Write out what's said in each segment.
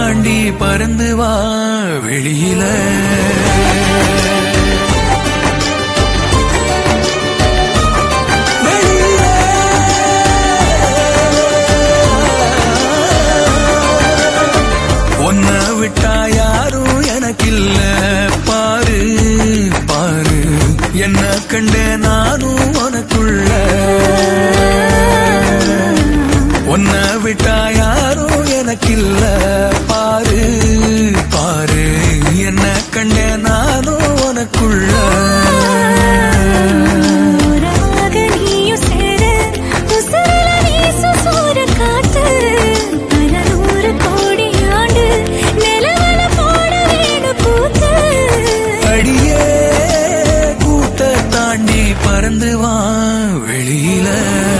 தாண்டி பறந்து வா வெளியில உன்ன விட்டா யாரும் எனக்கில்ல பாரு பாரு என்ன கண்ட நானும் உனக்குள்ள உன்ன விட்டா யாரும் எனக்கில்ல பாரு பாரு என்ன கண்ட நானும் உனக்குள்ள ஓரமாக நீயும் சேர உசுரில வீசும் சூறக் காத்து. பல நூறு கோடி ஆண்டு நிலவல போட வேணும் கூத்து. அடியே கூட்ட தாண்டி பறந்து வா வெளியில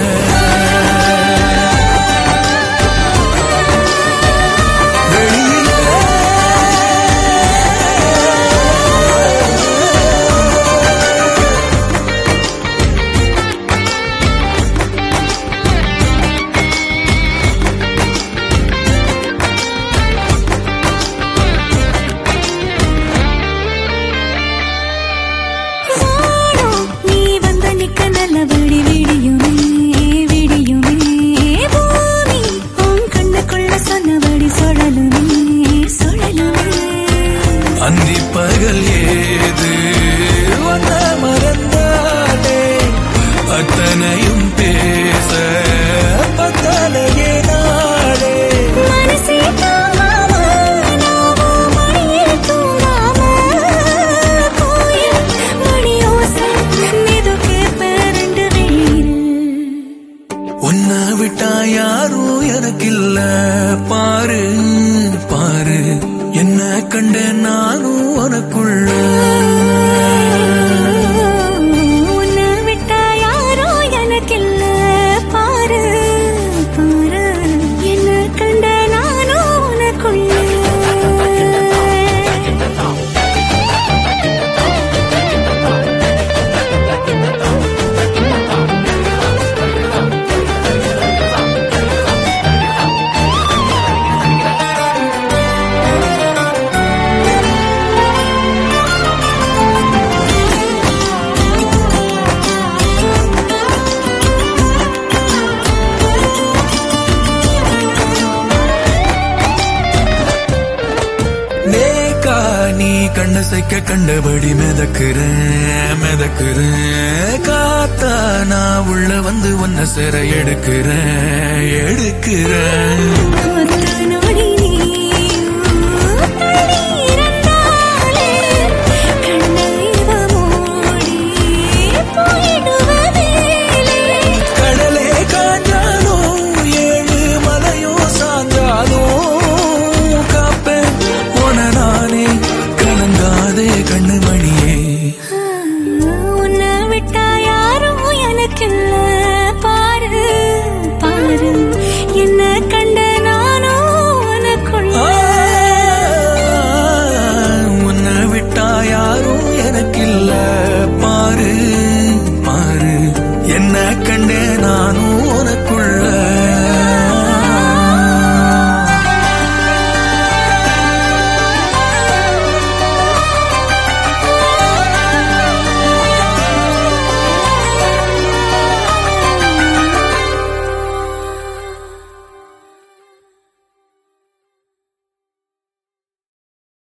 வானம் நீ வந்த நிக்க நல்லபடி விடியுமே, விடியுமே. பூமி உன் கண்ணுக்குள்ள சொன்னபடி சுழலுமே, சுழலுமே. அந்தி பகல் ஏது வந்த மறந்தானே அத்தனையும் பேச பத்தனையே நாளே மனசே தாங்காம, நாவும் மடியில் தூங்காம, கோயில் மணியோசை மெதுக்கே பிறண்டு வெளியில். உன்னை விட்டா யாரும் எனக்கில்ல பாரு பாரு என்ன கண்ட நானும் உனக்குள்ள உன்னை விட்டா யாரோ எனக்கில்ல பாரு பாரு என்ன கண்ட நானோ உனக்குள்ள நேக்கா நீ கண்ண சைக்க கண்டபடி மிதக்குறேன் மிதக்குறேன் காத்தா நான் உள்ள வந்து உன்னை சிற எடுக்கிறேன் எடுக்கிறேன்